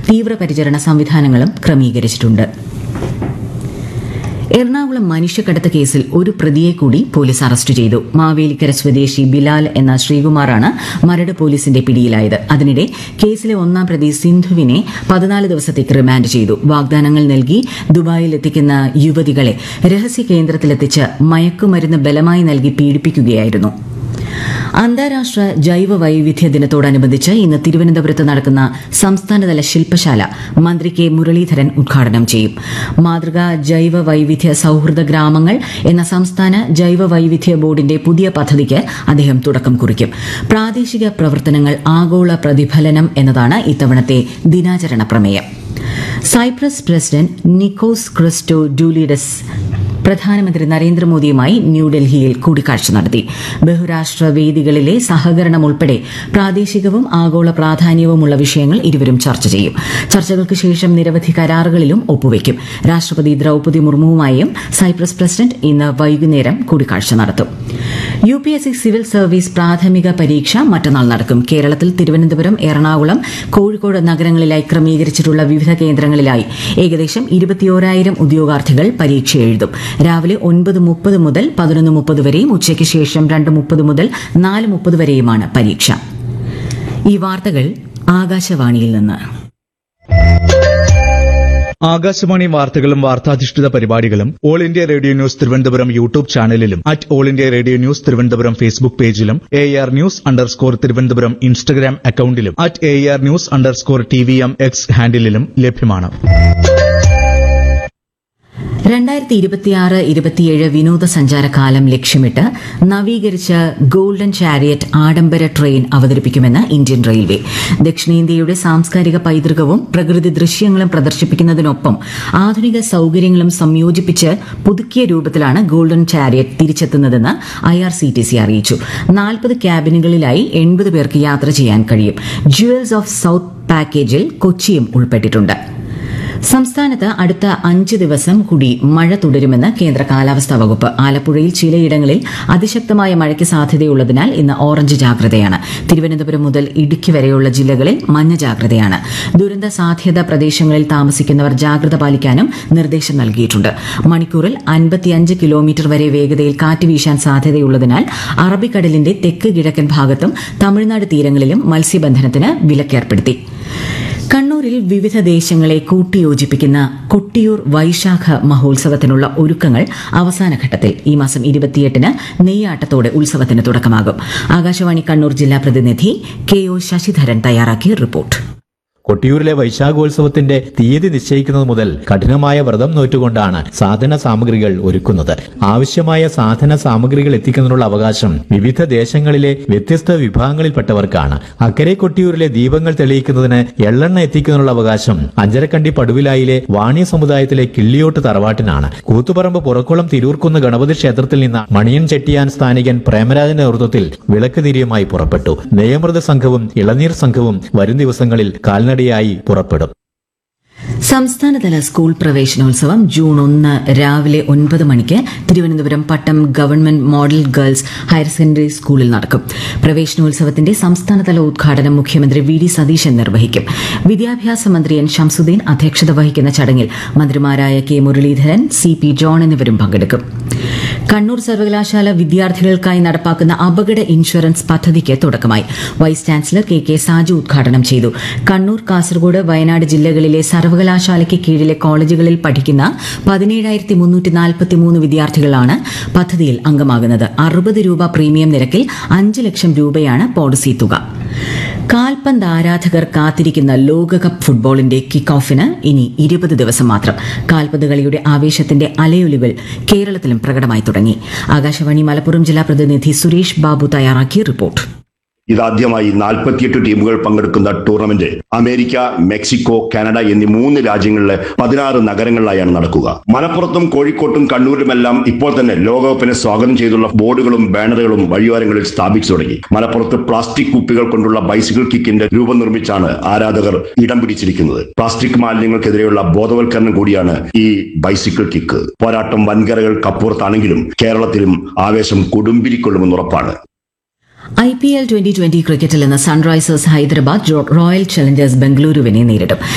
തീവ്രപരിചരണ സംവിധാനങ്ങളും ക്രമീകരിച്ചിട്ടുണ്ട് എറണാകുളം മനുഷ്യക്കടത്ത് കേസിൽ ഒരു പ്രതിയെ കൂടി പോലീസ് അറസ്റ്റ് ചെയ്തു മാവേലിക്കര സ്വദേശി ബിലാൽ എന്ന ശ്രീകുമാറാണ് മരട് പോലീസിന്റെ പിടിയിലായത് അതിനിടെ കേസിലെ ഒന്നാം പ്രതി സിന്ധുവിനെ പതിനാല് ദിവസത്തേക്ക് റിമാൻഡ് ചെയ്തു വാഗ്ദാനങ്ങൾ നൽകി ദുബായിൽ എത്തിക്കുന്ന യുവതികളെ രഹസ്യ കേന്ദ്രത്തിലെത്തിച്ച് മയക്കുമരുന്ന് ബലമായി നൽകി പീഡിപ്പിക്കുകയായിരുന്നു അന്താരാഷ്ട്ര ജൈവ വൈവിധ്യ ദിനത്തോടനുബന്ധിച്ച് ഇന്ന് തിരുവനന്തപുരത്ത് നടക്കുന്ന സംസ്ഥാനതല ശില്പശാല മന്ത്രി കെ മുരളീധരൻ ഉദ്ഘാടനം ചെയ്യും മാതൃകാ ജൈവ വൈവിധ്യ സൌഹൃദ ഗ്രാമങ്ങൾ എന്ന സംസ്ഥാന ജൈവ വൈവിധ്യ ബോർഡിന്റെ പുതിയ പദ്ധതിക്ക് അദ്ദേഹം തുടക്കം കുറിക്കും പ്രാദേശിക പ്രവർത്തനങ്ങൾ ആഗോള പ്രതിഫലനം എന്നതാണ് ഇത്തവണത്തെ ദിനാചരണ പ്രമേയം Cyprus president Nikos Christodoulides പ്രധാനമന്ത്രി നരേന്ദ്രമോദിയുമായി ന്യൂഡൽഹിയിൽ കൂടിക്കാഴ്ച നടത്തി ബഹുരാഷ്ട്ര വേദികളിലെ സഹകരണം ഉൾപ്പെടെ പ്രാദേശികവും ആഗോള പ്രാധാന്യവുമുള്ള വിഷയങ്ങൾ ഇരുവരും ചർച്ച ചെയ്യും ചർച്ചകൾക്ക് ശേഷം നിരവധി കരാറുകളിലും ഒപ്പുവയ്ക്കും രാഷ്ട്രപതി ദ്രൌപദി മുർമുവുമായും സൈപ്രസ് പ്രസിഡന്റ് ഇന്ന് വൈകുന്നേരം കൂടിക്കാഴ്ച നടത്തും U P S C civil service പ്രാഥമിക പരീക്ഷ മറ്റന്നാൾ നടക്കും കേരളത്തിൽ തിരുവനന്തപുരം എറണാകുളം കോഴിക്കോട് നഗരങ്ങളിലായി ക്രമീകരിച്ചിട്ടുള്ള വിവിധ കേന്ദ്രങ്ങളിലായി ഏകദേശം ഇരുപത്തിയോരായിരം ഉദ്യോഗാർത്ഥികൾ പരീക്ഷ എഴുതും രാവിലെ ഒൻപത് മുപ്പത് മുതൽ പതിനൊന്ന് മുപ്പത് വരെയും ഉച്ചയ്ക്ക് ശേഷം രണ്ട് മുപ്പത് മുതൽ നാല് മുപ്പത് വരെയുമാണ് പരീക്ഷ ഈ വാർത്തകൾ ആകാശവാണിയിൽ നിന്ന് ആകാശവാണി വാർത്തകളും വാർത്താധിഷ്ഠിത പരിപാടികളും all India radio news Thiruvananthapuram YouTube ചാനലിലും at all India radio news Thiruvananthapuram Facebook പേജിലും A R news underscore Thiruvananthapuram Instagram അക്കൌണ്ടിലും at A R news underscore T V M X ഹാൻഡിലും ലഭ്യമാണ് രണ്ടായിരത്തി ഇരുപത്തിയാറ് ഇരുപത്തിയേഴ് വിനോദസഞ്ചാര കാലം ലക്ഷ്യമിട്ട് നവീകരിച്ച ഗോൾഡൻ ചാരിയറ്റ് ആഡംബര ട്രെയിൻ അവതരിപ്പിക്കുമെന്ന് ഇന്ത്യൻ റെയിൽവേ ദക്ഷിണേന്ത്യയുടെ സാംസ്കാരിക പൈതൃകവും പ്രകൃതി ദൃശ്യങ്ങളും പ്രദർശിപ്പിക്കുന്നതിനൊപ്പം ആധുനിക സൌകര്യങ്ങളും സംയോജിപ്പിച്ച് പുതുക്കിയ രൂപത്തിലാണ് ഗോൾഡൻ ചാരിയറ്റ് തിരിച്ചെത്തുന്നതെന്ന് I R C T C അറിയിച്ചു നാൽപ്പത് ക്യാബിനുകളിലായി എൺപത് പേർക്ക് യാത്ര ചെയ്യാൻ കഴിയും ജുവൽസ് ഓഫ് സൌത്ത് പാക്കേജിൽ കൊച്ചിയും ഉൾപ്പെട്ടിട്ടുണ്ട് സംസ്ഥാനത്ത് അടുത്ത അഞ്ച് ദിവസം കൂടി മഴ തുടരുമെന്ന് കേന്ദ്ര കാലാവസ്ഥാ വകുപ്പ് ആലപ്പുഴയിൽ ചിലയിടങ്ങളിൽ അതിശക്തമായ മഴയ്ക്ക് സാധ്യതയുള്ളതിനാൽ ഇന്ന് ഓറഞ്ച് ജാഗ്രതയാണ് തിരുവനന്തപുരം മുതൽ ഇടുക്കി വരെയുള്ള ജില്ലകളിൽ മഞ്ഞ ജാഗ്രതയാണ് ദുരന്ത സാധ്യത പ്രദേശങ്ങളിൽ താമസിക്കുന്നവർ ജാഗ്രത പാലിക്കാനും നിർദ്ദേശം നൽകിയിട്ടുണ്ട് മണിക്കൂറിൽ അൻപത്തിയഞ്ച് കിലോമീറ്റർ വരെ വേഗതയിൽ കാറ്റ് വീശാൻ സാധ്യതയുള്ളതിനാൽ അറബിക്കടലിന്റെ തെക്ക് കിഴക്കൻ ഭാഗത്തും തമിഴ്നാട് തീരങ്ങളിലും മത്സ്യബന്ധനത്തിന് വിലക്കേർപ്പെടുത്തി കണ്ണൂരിൽ വിവിധ ദേശങ്ങളെ കൂട്ടിയോജിപ്പിക്കുന്ന കൊട്ടിയൂർ വൈശാഖ മഹോത്സവത്തിനുള്ള ഒരുക്കങ്ങൾ അവസാന ഘട്ടത്തിൽ ഈ മാസം ഇരുപത്തിയെട്ടിന് നെയ്യാട്ടത്തോടെ ഉത്സവത്തിന് തുടക്കമാകും ആകാശവാണി കണ്ണൂർ ജില്ലാ പ്രതിനിധി കെ ഒ ശശിധരൻ തയ്യാറാക്കിയ റിപ്പോർട്ട് കൊട്ടിയൂരിലെ വൈശാഖോത്സവത്തിന്റെ തീയതി നിശ്ചയിക്കുന്നത് മുതൽ കഠിനമായ വ്രതം നോറ്റുകൊണ്ടാണ് സാധന സാമഗ്രികൾ ഒരുക്കുന്നത് ആവശ്യമായ സാധന സാമഗ്രികൾ എത്തിക്കുന്നതിനുള്ള അവകാശം വിവിധ ദേശങ്ങളിലെ വ്യത്യസ്ത വിഭാഗങ്ങളിൽപ്പെട്ടവർക്കാണ് അക്കരെ കൊട്ടിയൂരിലെ ദീപങ്ങൾ തെളിയിക്കുന്നതിന് എള്ളെണ്ണ എത്തിക്കുന്നതിനുള്ള അവകാശം അഞ്ചരക്കണ്ടി പടുവിലായിലെ വാണി സമുദായത്തിലെ കിള്ളിയോട്ട് തറവാട്ടിനാണ് കൂത്തുപറമ്പ് പുറക്കുളം തിരൂർക്കുന്ന് ഗണപതി ക്ഷേത്രത്തിൽ നിന്ന് മണിയൻ ചെട്ടിയാൻ സ്ഥാനികൻ പ്രേമരാജന്റെ നേതൃത്വത്തിൽ വിളക്ക് തിരിയുമായി പുറപ്പെട്ടു നെയ്യമൃത സംഘവും ഇളനീർ സംഘവും വരും ദിവസങ്ങളിൽ കാൽനടയായി പുറപ്പെടും സംസ്ഥാനതല സ്കൂൾ പ്രവേശനോത്സവം ജൂൺ ഒന്ന് രാവിലെ ഒൻപത് മണിക്ക് Thiruvananthapuram Pattom government model girls higher secondary സ്കൂളിൽ നടക്കും പ്രവേശനോത്സവത്തിന്റെ സംസ്ഥാനതല ഉദ്ഘാടനം മുഖ്യമന്ത്രി വി ഡി സതീശൻ നിർവഹിക്കും വിദ്യാഭ്യാസ മന്ത്രി എൻ ഷംസുദ്ദീൻ അധ്യക്ഷത വഹിക്കുന്ന ചടങ്ങിൽ മന്ത്രിമാരായ K Muraleedharan C P John എന്നിവരും പങ്കെടുക്കും കണ്ണൂർ സർവകലാശാല വിദ്യാർത്ഥികൾക്കായി നടപ്പാക്കുന്ന അപകട ഇൻഷുറൻസ് പദ്ധതിക്ക് തുടക്കമായി vice chancellor K K Saju ഉദ്ഘാടനം ചെയ്തു കണ്ണൂർ കാസർഗോഡ് വയനാട് ജില്ലകളിലെ സർവകലാശാലയ്ക്ക് കീഴിലെ കോളേജുകളിൽ പഠിക്കുന്ന പതിനേഴായിരത്തി മുന്നൂറ്റി നാൽപ്പത്തിമൂന്ന് വിദ്യാർത്ഥികളാണ് പദ്ധതിയിൽ അംഗമാകുന്നത് അറുപത് രൂപ പ്രീമിയം നിരക്കിൽ അഞ്ച് ലക്ഷം രൂപയാണ് പോളിസി തുക കാൽപന്ത് ആരാധകർ കാത്തിരിക്കുന്ന ലോകകപ്പ് ഫുട്ബോളിന്റെ കിക്ക് ഓഫിന് ഇനി ഇരുപത് ദിവസം മാത്രം കാൽപന്ത് കളിയുടെ ആവേശത്തിന്റെ അലയൊലികൾ കേരളത്തിലും പ്രകടമായി തുടങ്ങി ആകാശവാണി മലപ്പുറം ജില്ലാ പ്രതിനിധി സുരേഷ് ബാബു തയ്യാറാക്കിയ റിപ്പോർട്ട് ഇതാദ്യമായി നാൽപ്പത്തിയെട്ട് ടീമുകൾ പങ്കെടുക്കുന്ന ടൂർണമെന്റ് അമേരിക്ക മെക്സിക്കോ കാനഡ എന്നീ മൂന്ന് രാജ്യങ്ങളിലെ പതിനാറ് നഗരങ്ങളിലായാണ് നടക്കുക മലപ്പുറത്തും കോഴിക്കോട്ടും കണ്ണൂരിലുമെല്ലാം ഇപ്പോൾ തന്നെ ലോകകപ്പിനെ സ്വാഗതം ചെയ്തുള്ള ബോർഡുകളും ബാനറുകളും വഴിയോരങ്ങളിൽ സ്ഥാപിച്ചു തുടങ്ങി മലപ്പുറത്ത് പ്ലാസ്റ്റിക് കുപ്പികൾ കൊണ്ടുള്ള ബൈസിക്കിൾ കിക്കിന്റെ രൂപം നിർമ്മിച്ചാണ് ആരാധകർ ഇടം പിടിച്ചിരിക്കുന്നത് പ്ലാസ്റ്റിക് മാലിന്യങ്ങൾക്കെതിരെയുള്ള ബോധവൽക്കരണം കൂടിയാണ് ഈ ബൈസിക്കിൾ കിക്ക് പോരാട്ടം വൻകരകൾക്കപ്പുറത്താണെങ്കിലും കേരളത്തിലും ആവേശം കൊടുമ്പിരിക്കൊള്ളുമെന്ന് ഉറപ്പാണ് I P L twenty twenty ക്രിക്കറ്റിൽ ഇന്ന് Sunrisers Hyderabad ro- royal challengers ബംഗളൂരുവിനെ നേരിടും